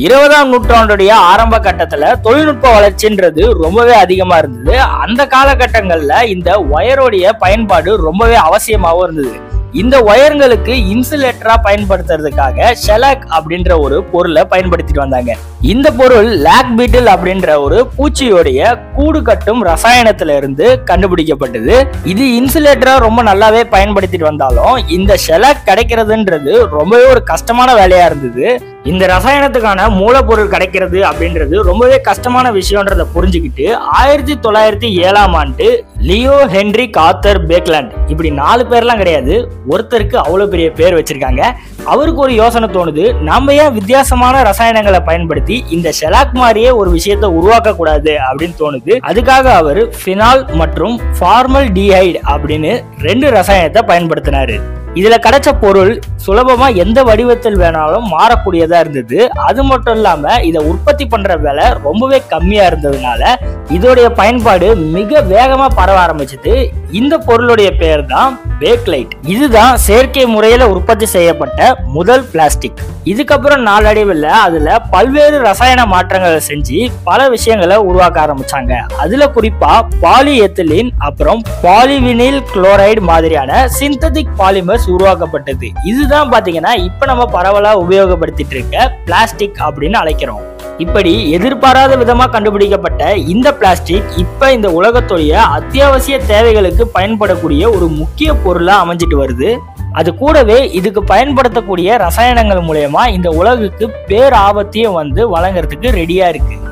இருபதாம் நூற்றாண்டுடைய ஆரம்ப கட்டத்துல தொழில்நுட்ப வளர்ச்சின்றது ரொம்பவே அதிகமா இருந்தது அந்த காலகட்டங்கள்ல இந்த ஒயரோடைய பயன்பாடு ரொம்பவே அவசியமாகவும் இருந்தது இந்த ஒயர்களுக்கு இன்சுலேட்டரா பயன்படுத்துறதுக்காக ஷெலாக் அப்படின்ற ஒரு பொருளை பயன்படுத்திட்டு வந்தாங்க இந்த பொருள் லாக் பீட்டில் அப்படின்ற ஒரு பூச்சியோடைய கூடு கட்டும் ரசாயனத்துல இருந்து கண்டுபிடிக்கப்பட்டது இது இன்சுலேட்டரா ரொம்ப நல்லாவே பயன்படுத்திட்டு வந்தாலும் இந்த ஷெலாக் கிடைக்கிறதுன்றது ரொம்பவே ஒரு கஷ்டமான வேலையா இருந்தது இந்த ரசாயனத்துக்கான மூலப்பொருள் கிடைக்கிறது அப்படின்றது ரொம்பவே கஷ்டமான விஷயம்ன்றத புரிஞ்சுக்கிட்டு ஆயிரத்தி தொள்ளாயிரத்தி ஏழாம் ஆண்டு லியோ ஹென்ரி காத்தர் பேக்லாண்ட் இப்படி நாலு பேர்லாம் கிடையாது ஒருத்தருக்கு அவ்வளோ பெரிய பேர் வச்சிருக்காங்க அவருக்கு ஒரு யோசனை தோணுது நம்ம ஏன் வித்தியாசமான ரசாயனங்களை பயன்படுத்தி இந்த ஷெலாக் மாதிரியே ஒரு விஷயத்தை உருவாக்க கூடாது அப்படின்னு தோணுது அதுக்காக அவர் ஃபினால் மற்றும் ஃபார்மல் டிஹைட் அப்படின்னு ரெண்டு ரசாயனத்தை பயன்படுத்தினாரு இதுல கிடைச்ச பொருள் சுலபமா எந்த வடிவத்தில் வேணாலும் மாறக்கூடியதா இருந்தது அது மட்டும் இல்லாம இதை உற்பத்தி பண்ற விலை ரொம்பவே கம்மியா இருந்ததுனால இதோடைய பயன்பாடு மிக வேகமா பரவ ஆரம்பிச்சது இந்த பொருளுடைய பெயர் தான் பேக்லைட் இதுதான் செயற்கை முறையில உற்பத்தி செய்யப்பட்ட முதல் பிளாஸ்டிக் இதுக்கப்புறம் நாளடைவில் அதுல பல்வேறு ரசாயன மாற்றங்களை செஞ்சு பல விஷயங்களை உருவாக்க ஆரம்பிச்சாங்க அதுல குறிப்பா பாலி எத்திலின் அப்புறம் பாலிவினில் குளோரைடு மாதிரியான சிந்தட்டிக் பாலிமர்ஸ் உருவாக்கப்பட்டது இதுதான் பாத்தீங்கன்னா இப்ப நம்ம பரவலா உபயோகப்படுத்திட்டு இருக்க பிளாஸ்டிக் அப்படின்னு அழைக்கிறோம் இப்படி எதிர்பாராத விதமா கண்டுபிடிக்கப்பட்ட இந்த பிளாஸ்டிக் இப்ப இந்த உலகத்துடைய அத்தியாவசிய தேவைகளுக்கு பயன்படக்கூடிய ஒரு முக்கிய பொருளா அமைஞ்சிட்டு வருது அது கூடவே இதுக்கு பயன்படுத்தக்கூடிய ரசாயனங்கள் மூலயமா இந்த உலகுக்கு பேர் ஆபத்தையும் வந்து வழங்குறதுக்கு ரெடியா இருக்கு